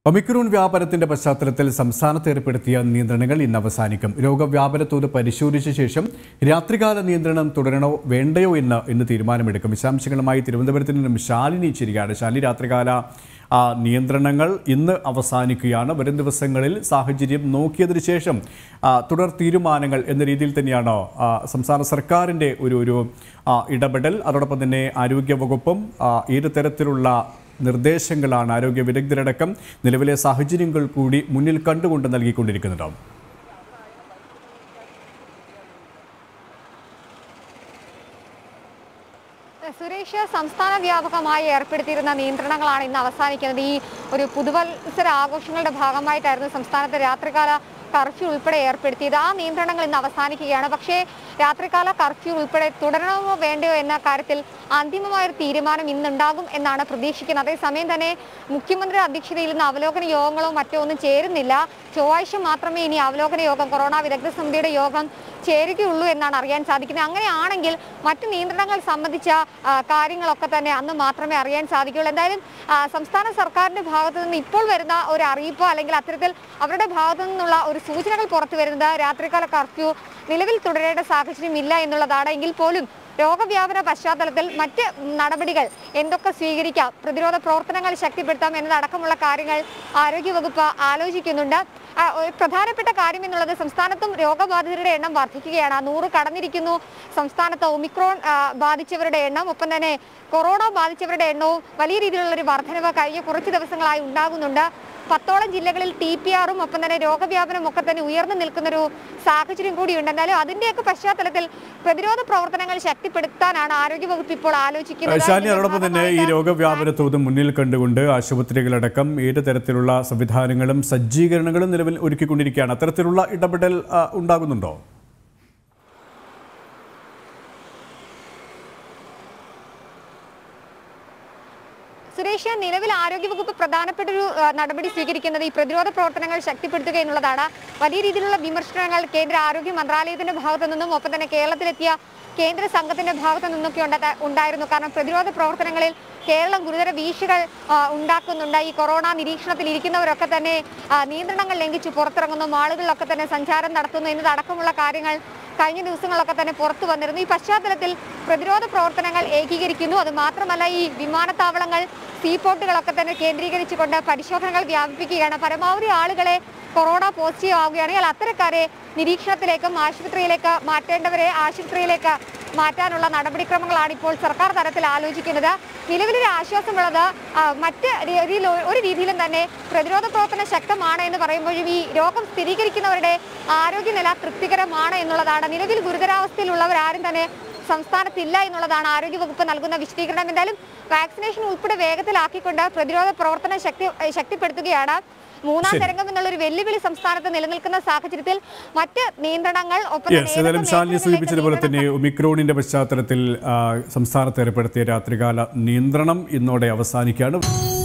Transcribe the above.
Omicron വ്യാപനത്തിന്റെ പശ്ചാത്തലത്തിൽ സംസ്ഥാനത്ത് ഏർപ്പെടുത്തിയ നിയന്ത്രണങ്ങൾ ഇന്ന് അവസാനിക്കും രോഗവ്യാപന തോത് പരിശോധിച്ച ശേഷം രാത്രികാല നിയന്ത്രണം തുടരണോ വേണ്ടയോ എന്ന് ഇന്ന് തീരുമാനമെടുക്കും വിശദാംശങ്ങളുമായി തിരുവനന്തപുരത്ത് നിന്നും ശാലിനി ചിരിയാണ് ശാലിനി രാത്രികാല ആ, നിയന്ത്രണങ്ങൾ ഇന്ന് അവസാനിക്കുകയാണ് വരും ദിവസങ്ങളിൽ സാഹചര്യം നോക്കിയതിനു ശേഷം ആ, തുടർ തീരുമാനങ്ങൾ എന്ന രീതിയിൽ തന്നെയാണ് ആ, സംസ്ഥാന സർക്കാരിൻ്റെ ഒരു ഒരു ആ, ഇടപെടൽ അതോടൊപ്പം തന്നെ ആരോഗ്യവകുപ്പും ആ, ഏത് തരത്തിലുള്ള നിർദ്ദേശങ്ങളാണ് ആരോഗ്യ വിദഗ്ധരടക്കം നിലവിലെ സാഹചര്യങ്ങൾ കൂടി മുന്നിൽ കണ്ടുകൊണ്ട് നൽകിക്കൊണ്ടിരിക്കുന്നുണ്ടാവും സുരേഷ് സംസ്ഥാന വ്യാപകമായി ഏർപ്പെടുത്തിയിരുന്ന നിയന്ത്രണങ്ങളാണ് ഇന്ന് അവസാനിക്കുന്നത് ഈ ഒരു പുതുവത്സര ആഘോഷങ്ങളുടെ ഭാഗമായിട്ടായിരുന്നു സംസ്ഥാനത്ത് രാത്രികാല കർഫ്യൂ ഉൾപ്പെടെ ഏർപ്പെടുത്തിയത് ആ നിയന്ത്രണങ്ങൾ ഇന്ന് അവസാനിക്കുകയാണ് പക്ഷേ രാത്രികാല കർഫ്യൂ ഉൾപ്പെടെ തുടരണമോ വേണ്ടയോ എന്ന കാര്യത്തിൽ അന്തിമമായൊരു തീരുമാനം ഇന്നുണ്ടാകും എന്നാണ് പ്രതീക്ഷിക്കുന്നത് അതേസമയം തന്നെ മുഖ്യമന്ത്രി അധ്യക്ഷതയിൽ ഇന്ന് അവലോകന യോഗങ്ങളോ മറ്റോ ഒന്നും ചേരുന്നില്ല ചൊവ്വാഴ്ച മാത്രമേ ഇനി അവലോകന യോഗം കൊറോണ വിദഗ്ധ സമിതിയുടെ യോഗം ചേരുകയുള്ളൂ എന്നാണ് അറിയാൻ സാധിക്കുന്നത് അങ്ങനെയാണെങ്കിൽ മറ്റു നിയന്ത്രണങ്ങൾ സംബന്ധിച്ച ആ, കാര്യങ്ങളൊക്കെ തന്നെ അന്ന് മാത്രമേ അറിയാൻ സാധിക്കുകയുള്ളൂ എന്തായാലും ആ, സംസ്ഥാന സർക്കാരിന്റെ ഭാഗത്തു നിന്ന് ഇപ്പോൾ വരുന്ന ഒരു അറിയിപ്പ് അല്ലെങ്കിൽ അത്തരത്തിൽ അവരുടെ ഭാഗത്തു നിന്നുള്ള ഒരു സൂചനകൾ പുറത്തു വരുന്നത് രാത്രികാല കർഫ്യൂ നിലവിൽ തുടരേണ്ട സാഹചര്യം ഇല്ല എന്നുള്ളതാണ് എങ്കിൽ പോലും രോഗവ്യാപന പശ്ചാത്തലത്തിൽ മറ്റ് നടപടികൾ എന്തൊക്കെ സ്വീകരിക്കാം പ്രതിരോധ പ്രവർത്തനങ്ങൾ ശക്തിപ്പെടുത്താം എന്നതടക്കമുള്ള കാര്യങ്ങൾ ആരോഗ്യവകുപ്പ് ആലോചിക്കുന്നുണ്ട് ആ, ഒരു പ്രധാനപ്പെട്ട കാര്യം എന്നുള്ളത് സംസ്ഥാനത്തും രോഗബാധിതരുടെ എണ്ണം വർദ്ധിക്കുകയാണ് നൂറ് കടന്നിരിക്കുന്നു സംസ്ഥാനത്ത് ഒമിക്രോൺ ആ, ബാധിച്ചവരുടെ എണ്ണം ഒപ്പം തന്നെ കൊറോണ ബാധിച്ചവരുടെ എണ്ണവും വലിയ രീതിയിലുള്ള ഒരു വർധനവ് കഴിഞ്ഞ കുറച്ച് ദിവസങ്ങളായി ഉണ്ടാകുന്നുണ്ട് പത്തോളം ജില്ലകളിൽ ടി പി ആറും ഒപ്പം തന്നെ രോഗവ്യാപനം ഒക്കെ തന്നെ ഉയർന്നു നിൽക്കുന്നൊരു സാഹചര്യം കൂടിയുണ്ട് എന്തായാലും അതിന്റെയൊക്കെ പശ്ചാത്തലത്തിൽ പ്രതിരോധ പ്രവർത്തനങ്ങൾ ശക്തിപ്പെടുത്താനാണ് ആരോഗ്യവകുപ്പ് ഇപ്പോൾ ആലോചിക്കുന്നത് ശാലിനി അതോടൊപ്പം തന്നെ ഈ രോഗവ്യാപന തോത് മുന്നിൽ കണ്ടുകൊണ്ട് ആശുപത്രികളടക്കം ഏത് തരത്തിലുള്ള സംവിധാനങ്ങളും സജ്ജീകരണങ്ങളും നിലവിൽ ഒരുക്കിക്കൊണ്ടിരിക്കുകയാണ് അത്തരത്തിലുള്ള ഇടപെടൽ ആ, ഉണ്ടാകുന്നുണ്ടോ സുരേഷ് നിലവിൽ ആരോഗ്യവകുപ്പ് പ്രധാനപ്പെട്ട ഒരു ആ, നടപടി സ്വീകരിക്കുന്നത് ഈ പ്രതിരോധ പ്രവർത്തനങ്ങൾ ശക്തിപ്പെടുത്തുക എന്നുള്ളതാണ് വലിയ രീതിയിലുള്ള വിമർശനങ്ങൾ കേന്ദ്ര ആരോഗ്യ മന്ത്രാലയത്തിന്റെ ഭാഗത്തു നിന്നും ഒപ്പം തന്നെ കേരളത്തിലെത്തിയ കേന്ദ്ര സംഘത്തിന്റെ ഭാഗത്തു നിന്നൊക്കെ ഉണ്ട- ഉണ്ടായിരുന്നു കാരണം പ്രതിരോധ പ്രവർത്തനങ്ങളിൽ കേരളം ഗുരുതര വീഴ്ചകൾ ആ, ഉണ്ടാക്കുന്നുണ്ട് ഈ കൊറോണ നിരീക്ഷണത്തിൽ ഇരിക്കുന്നവരൊക്കെ തന്നെ ആ, നിയന്ത്രണങ്ങൾ ലംഘിച്ച് പുറത്തിറങ്ങുന്നു മാളുകളിലൊക്കെ തന്നെ സഞ്ചാരം നടത്തുന്നു എന്നതടക്കമുള്ള കാര്യങ്ങൾ കഴിഞ്ഞ ദിവസങ്ങളൊക്കെ തന്നെ പുറത്തു വന്നിരുന്നു ഈ പശ്ചാത്തലത്തിൽ പ്രതിരോധ പ്രവർത്തനങ്ങൾ ഏകീകരിക്കുന്നു അത് മാത്രമല്ല ഈ വിമാനത്താവളങ്ങൾ സീപോർട്ടുകളൊക്കെ തന്നെ കേന്ദ്രീകരിച്ചുകൊണ്ട് പരിശോധനകൾ വ്യാപിപ്പിക്കുകയാണ് പരമാവധി ആളുകളെ കൊറോണ പോസിറ്റീവ് ആവുകയാണെങ്കിൽ അത്തരക്കാരെ നിരീക്ഷണത്തിലേക്കും ആശുപത്രിയിലേക്ക് മാറ്റേണ്ടവരെ ആശുപത്രിയിലേക്ക് മാറ്റാനുള്ള നടപടിക്രമങ്ങളാണ് ഇപ്പോൾ സർക്കാർ തലത്തിൽ ആലോചിക്കുന്നത് നിലവിലൊരു ആശ്വാസമുള്ളത് ആ, മറ്റ് രീതിയിൽ ഒരു രീതിയിലും തന്നെ പ്രതിരോധ പ്രവർത്തനം ശക്തമാണ് എന്ന് പറയുമ്പോഴും ഈ രോഗം സ്ഥിരീകരിക്കുന്നവരുടെ ആരോഗ്യനില തൃപ്തികരമാണ് എന്നുള്ളതാണ് നിലവിൽ ഗുരുതരാവസ്ഥയിലുള്ളവർ ആരും തന്നെ സംസ്ഥാനത്തില്ല എന്നുള്ളതാണ് ആരോഗ്യവകുപ്പ് നൽകുന്ന വിശദീകരണം എന്തായാലും വാക്സിനേഷൻ ഉൾപ്പെടെ വേഗത്തിലാക്കിക്കൊണ്ട് പ്രതിരോധ പ്രവർത്തനം ശക്തി ശക്തിപ്പെടുത്തുകയാണ് മൂന്നാം തരംഗം എന്നുള്ള ഒരു വെല്ലുവിളി സംസ്ഥാനത്ത് നിലനിൽക്കുന്ന സാഹചര്യത്തിൽ മറ്റ് നിയന്ത്രണങ്ങൾ ഒപ്പം തന്നെ യെസ് ഏതായാലും ഏതൊക്കെ ശാലിനി മേഖലകളിലേക്ക് സൂചിപ്പിച്ചതുപോലെ തന്നെ നിയന്ത്രണം ഒമിക്രോണിന്റെ പശ്ചാത്തലത്തിൽ ആ, സംസ്ഥാനത്ത് ഏർപ്പെടുത്തിയ രാത്രികാല നിയന്ത്രണം ഇന്നോടെ അവസാനിക്കുകയാണ്